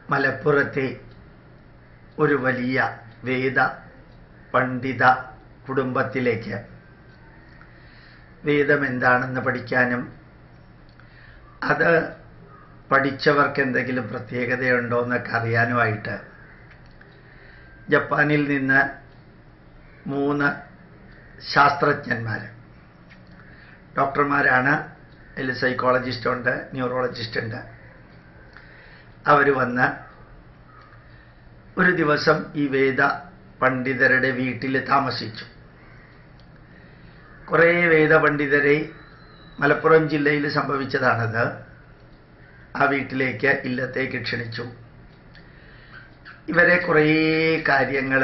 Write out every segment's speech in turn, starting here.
മലപ്പുറത്തെ ഒരു വലിയ വേദ പണ്ഡിത കുടുംബത്തിലേക്ക് വേദം എന്താണെന്ന് പഠിക്കാനും അത് പഠിച്ചവർക്ക് എന്തെങ്കിലും പ്രത്യേകതയുണ്ടോ എന്നൊക്കെ അറിയാനുമായിട്ട് ജപ്പാനിൽ നിന്ന് മൂന്ന് ശാസ്ത്രജ്ഞന്മാർ ഡോക്ടർമാരാണ് അതിൽ സൈക്കോളജിസ്റ്റ് ഉണ്ട് ന്യൂറോളജിസ്റ്റ് ഉണ്ട് അവർ വന്ന് ഒരു ദിവസം ഈ വേദ പണ്ഡിതരുടെ വീട്ടിൽ താമസിച്ചു കുറേ വേദപണ്ഡിതരെ മലപ്പുറം ജില്ലയിൽ സംഭവിച്ചതാണത് ആ വീട്ടിലേക്ക് ഇല്ലത്തേക്ക് ക്ഷണിച്ചു ഇവരെ കുറേ കാര്യങ്ങൾ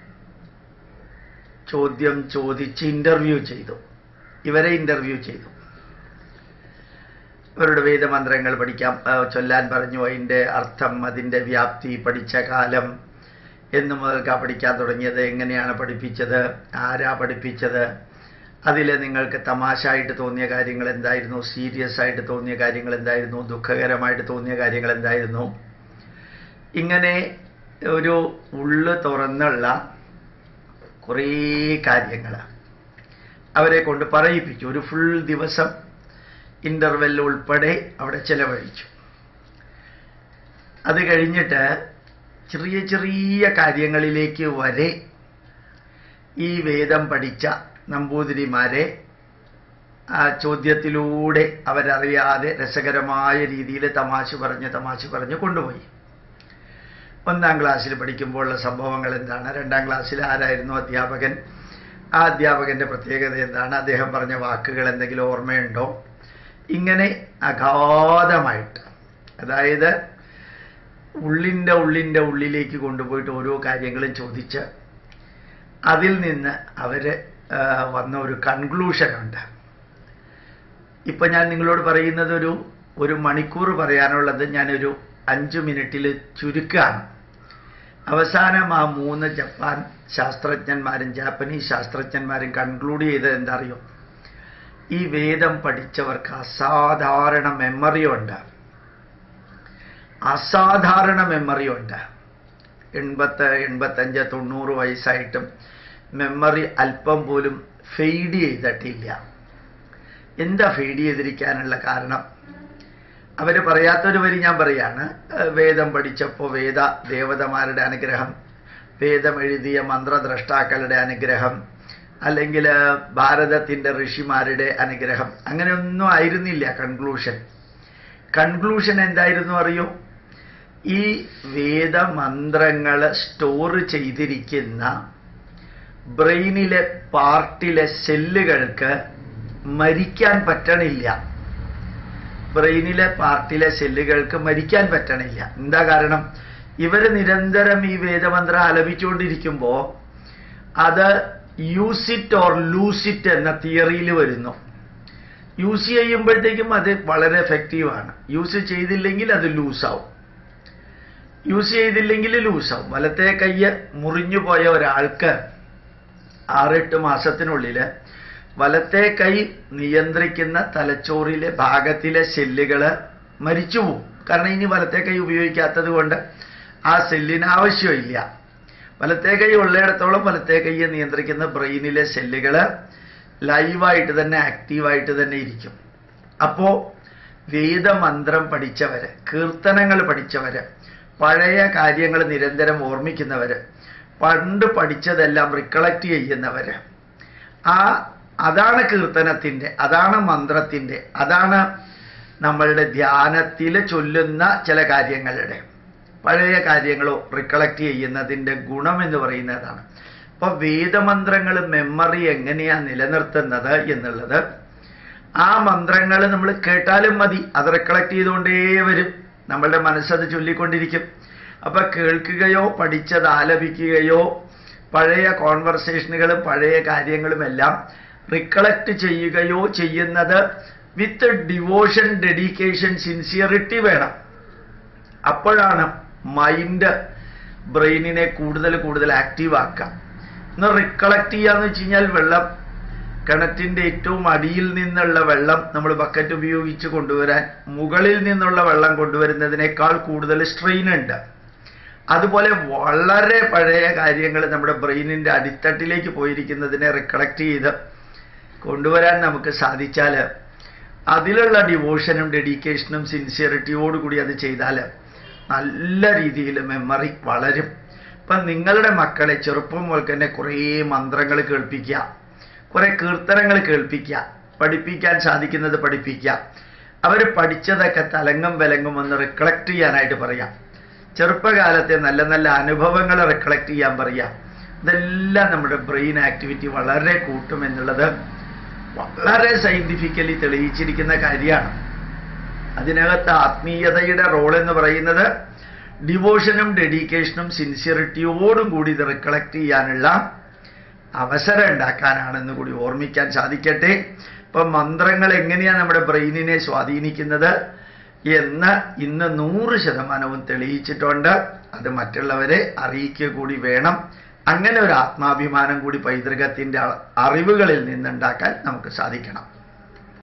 ചോദ്യം ചോദിച്ച് ഇൻ്റർവ്യൂ ചെയ്തു ഇവരെ ഇൻ്റർവ്യൂ ചെയ്തു ഇവരുടെ വേദമന്ത്രങ്ങൾ പഠിക്കാൻ ആ, ചൊല്ലാൻ പറഞ്ഞു അതിൻ്റെ അർത്ഥം അതിൻ്റെ വ്യാപ്തി പഠിച്ച കാലം എന്നു മുതൽക്കാ പഠിക്കാൻ തുടങ്ങിയത് എങ്ങനെയാണ് പഠിപ്പിച്ചത് ആരാ പഠിപ്പിച്ചത് അതിൽ നിങ്ങൾക്ക് തമാശായിട്ട് തോന്നിയ കാര്യങ്ങൾ എന്തായിരുന്നു സീരിയസ് ആയിട്ട് തോന്നിയ കാര്യങ്ങൾ എന്തായിരുന്നു ദുഃഖകരമായിട്ട് തോന്നിയ കാര്യങ്ങൾ എന്തായിരുന്നു ഇങ്ങനെ ഒരു ഉള്ളു തുറന്നുള്ള കുറേ കാര്യങ്ങൾ അവരെ കൊണ്ട് പറയിപ്പിച്ചു ഒരു ഫുൾ ദിവസം ഇൻ്റർവെൽ ഉൾപ്പെടെ അവിടെ ചെലവഴിച്ചു അത് കഴിഞ്ഞിട്ട് ചെറിയ ചെറിയ കാര്യങ്ങളിലേക്ക് വരെ ഈ വേദം പഠിച്ച നമ്പൂതിരിമാരെ ആ ചോദ്യത്തിലൂടെ അവരറിയാതെ രസകരമായ രീതിയിൽ തമാശ പറഞ്ഞ് തമാശ പറഞ്ഞ് കൊണ്ടുപോയി ഒന്നാം ക്ലാസ്സിൽ പഠിക്കുമ്പോഴുള്ള സംഭവങ്ങൾ എന്താണ് രണ്ടാം ക്ലാസ്സിൽ ആരായിരുന്നു അധ്യാപകൻ ആ അധ്യാപകന്റെ പ്രത്യേകത എന്താണ് അദ്ദേഹം പറഞ്ഞ വാക്കുകൾ എന്തെങ്കിലും ഓർമ്മയുണ്ടോ ഇങ്ങനെ അഗാധമായിട്ട് അതായത് ഉള്ളിൻ്റെ ഉള്ളിൻ്റെ ഉള്ളിലേക്ക് കൊണ്ടുപോയിട്ട് ഓരോ കാര്യങ്ങളും ചോദിച്ച് അതിൽ നിന്ന് അവർ വന്ന ഒരു കൺക്ലൂഷനുണ്ട് ഇപ്പൊ ഞാൻ നിങ്ങളോട് പറയുന്നത് ഒരു ഒരു മണിക്കൂർ പറയാനുള്ളത് ഞാനൊരു അഞ്ചു മിനിറ്റിൽ ചുരുക്കുകയാണ് അവസാനം ആ മൂന്ന് ജപ്പാൻ ശാസ്ത്രജ്ഞന്മാരും ജാപ്പനീസ് ശാസ്ത്രജ്ഞന്മാരും കൺക്ലൂഡ് ചെയ്തത് എന്താ അറിയോ ഈ വേദം പഠിച്ചവർക്ക് അസാധാരണ മെമ്മറി ഉണ്ട് അസാധാരണ മെമ്മറി ഉണ്ട് എൺപത്ത് എൺപത്തഞ്ച് തൊണ്ണൂറ് വയസ്സായിട്ടും മെമ്മറി അല്പം പോലും ഫെയ്ഡ് ചെയ്തിട്ടില്ല എന്താ ഫെയ്ഡ് ചെയ്തിരിക്കാനുള്ള കാരണം അവർ പറയാത്തൊരു വരി ഞാൻ പറയാണ് ഏഹ് വേദം പഠിച്ചപ്പോൾ വേദ ദേവതമാരുടെ അനുഗ്രഹം വേദം എഴുതിയ മന്ത്രദ്രഷ്ടാക്കളുടെ അനുഗ്രഹം അല്ലെങ്കിൽ ഭാരതത്തിൻ്റെ ഋഷിമാരുടെ അനുഗ്രഹം അങ്ങനെയൊന്നും ആയിരുന്നില്ല കൺക്ലൂഷൻ കൺക്ലൂഷൻ എന്തായിരുന്നു അറിയോ ഈ വേദമന്ത്രങ്ങൾ സ്റ്റോർ ചെയ്തിരിക്കുന്ന ബ്രെയിനിലെ പാർട്ടിലെ സെല്ലുകൾക്ക് മരിക്കാൻ പറ്റണില്ല ബ്രെയിനിലെ പാർട്ടിലെ സെല്ലുകൾക്ക് മരിക്കാൻ പറ്റണില്ല എന്താ കാരണം ഇവർ നിരന്തരം ഈ വേദമന്ത്രം ആലപിച്ചുകൊണ്ടിരിക്കുമ്പോൾ അത് use it or lose it എന്ന തിയറിയിൽ വരുന്നു യൂസ് ചെയ്യുമ്പോഴത്തേക്കും അത് വളരെ എഫക്റ്റീവാണ് യൂസ് ചെയ്തില്ലെങ്കിൽ അത് ലൂസാവും യൂസ് ചെയ്തില്ലെങ്കിൽ ലൂസാവും വലത്തെ കയ്യ് മുറിഞ്ഞു പോയ ഒരാൾക്ക് ആറെട്ട് മാസത്തിനുള്ളിൽ വലത്തെ കൈ നിയന്ത്രിക്കുന്ന തലച്ചോറിലെ ഭാഗത്തിലെ സെല്ലുകൾ മരിച്ചു പോകും കാരണം ഇനി വലത്തെ കൈ ഉപയോഗിക്കാത്തത് കൊണ്ട് ആ സെല്ലിന് ആവശ്യമില്ല വലത്തെ കൈ ഉള്ളിടത്തോളം വലത്തെ കൈയെ നിയന്ത്രിക്കുന്ന ബ്രെയിനിലെ സെല്ലുകൾ ലൈവായിട്ട് തന്നെ ആക്റ്റീവായിട്ട് തന്നെ ഇരിക്കും അപ്പോൾ വേദമന്ത്രം പഠിച്ചവര് കീർത്തനങ്ങൾ പഠിച്ചവര് പഴയ കാര്യങ്ങൾ നിരന്തരം ഓർമ്മിക്കുന്നവര് പണ്ട് പഠിച്ചതെല്ലാം റിക്കളക്ട് ചെയ്യുന്നവര് ആ അതാണ് കീർത്തനത്തിൻ്റെ അതാണ് മന്ത്രത്തിൻ്റെ അതാണ് നമ്മളുടെ ധ്യാനത്തിൽ ചൊല്ലുന്ന ചില കാര്യങ്ങളുടെ പഴയ കാര്യങ്ങളോ റിക്കളക്ട് ചെയ്യുന്നതിൻ്റെ ഗുണം എന്ന് പറയുന്നതാണ് അപ്പോൾ വേദമന്ത്രങ്ങൾ മെമ്മറി എങ്ങനെയാണ് നിലനിർത്തുന്നത് എന്നുള്ളത് ആ മന്ത്രങ്ങൾ നമ്മൾ കേട്ടാലും മതി അത് റിക്കളക്ട് ചെയ്തുകൊണ്ടേ വരും നമ്മളുടെ മനസ്സത് ചൊല്ലിക്കൊണ്ടിരിക്കും അപ്പൊ കേൾക്കുകയോ പഠിച്ചത് ആലപിക്കുകയോ പഴയ കോൺവെർസേഷനുകളും പഴയ കാര്യങ്ങളുമെല്ലാം റിക്കളക്ട് ചെയ്യുകയോ ചെയ്യുന്നത് വിത്ത് ഡിവോഷൻ ഡെഡിക്കേഷൻ സിൻസിയറിറ്റി വേണം അപ്പോഴാണ് മൈൻഡ് ബ്രെയിനിനെ കൂടുതൽ കൂടുതൽ ആക്റ്റീവ് ആക്കുക ഇന്ന് റിക്കളക്ട് ചെയ്യാന്ന് വെച്ച് കഴിഞ്ഞാൽ വെള്ളം കിണറ്റിൻ്റെ ഏറ്റവും അടിയിൽ നിന്നുള്ള വെള്ളം നമ്മൾ ബക്കറ്റ് ഉപയോഗിച്ച് കൊണ്ടുവരാൻ മുകളിൽ നിന്നുള്ള വെള്ളം കൊണ്ടുവരുന്നതിനേക്കാൾ കൂടുതൽ സ്ട്രെയിൻ ഉണ്ട് അതുപോലെ വളരെ പഴയ കാര്യങ്ങൾ നമ്മുടെ ബ്രെയിനിൻ്റെ അടിത്തട്ടിലേക്ക് പോയിരിക്കുന്നതിനെ റിക്കളക്ട് ചെയ്ത് കൊണ്ടുവരാൻ നമുക്ക് സാധിച്ചാൽ അതിലുള്ള ഡിവോഷനും ഡെഡിക്കേഷനും സിൻസിയറിറ്റിയോടുകൂടി അത് ചെയ്താൽ നല്ല രീതിയിൽ മെമ്മറി വളരും ഇപ്പം നിങ്ങളുടെ മക്കളെ ചെറുപ്പം മുതൽ തന്നെ കുറേ മന്ത്രങ്ങൾ കേൾപ്പിക്കുക കുറേ കീർത്തനങ്ങൾ കേൾപ്പിക്കുക പഠിപ്പിക്കാൻ സാധിക്കുന്നത് പഠിപ്പിക്കുക അവർ പഠിച്ചതൊക്കെ തലങ്ങും വിലങ്ങും ഒന്ന് റിക്കളക്ട് ചെയ്യാനായിട്ട് പറയാം ചെറുപ്പകാലത്തെ നല്ല നല്ല അനുഭവങ്ങൾ റിക്കളക്ട് ചെയ്യാൻ പറയാം ഇതെല്ലാം നമ്മുടെ ബ്രെയിൻ ആക്ടിവിറ്റി വളരെ കൂട്ടുമെന്നുള്ളത് വളരെ സയന്റിഫിക്കലി തെളിയിച്ചിരിക്കുന്ന കാര്യമാണ് അതിനകത്ത് ആത്മീയതയുടെ റോൾ എന്ന് പറയുന്നത് ഡിവോഷനും ഡെഡിക്കേഷനും സിൻസിയറിറ്റിയോടും കൂടി ഇത് റിക്കളക്ട് ചെയ്യാനുള്ള അവസരം ഉണ്ടാക്കാനാണെന്ന് കൂടി ഓർമ്മിക്കാൻ സാധിക്കട്ടെ ഇപ്പം മന്ത്രങ്ങൾ എങ്ങനെയാണ് നമ്മുടെ ബ്രെയിനിനെ സ്വാധീനിക്കുന്നത് എന്ന് ഇന്ന് നൂറ് ശതമാനവും തെളിയിച്ചിട്ടുണ്ട് അത് മറ്റുള്ളവരെ അറിയിക്കുക കൂടി വേണം അങ്ങനെ ഒരു ആത്മാഭിമാനം കൂടി പൈതൃകത്തിൻ്റെ അറിവുകളിൽ നിന്നുണ്ടാക്കാൻ നമുക്ക് സാധിക്കണം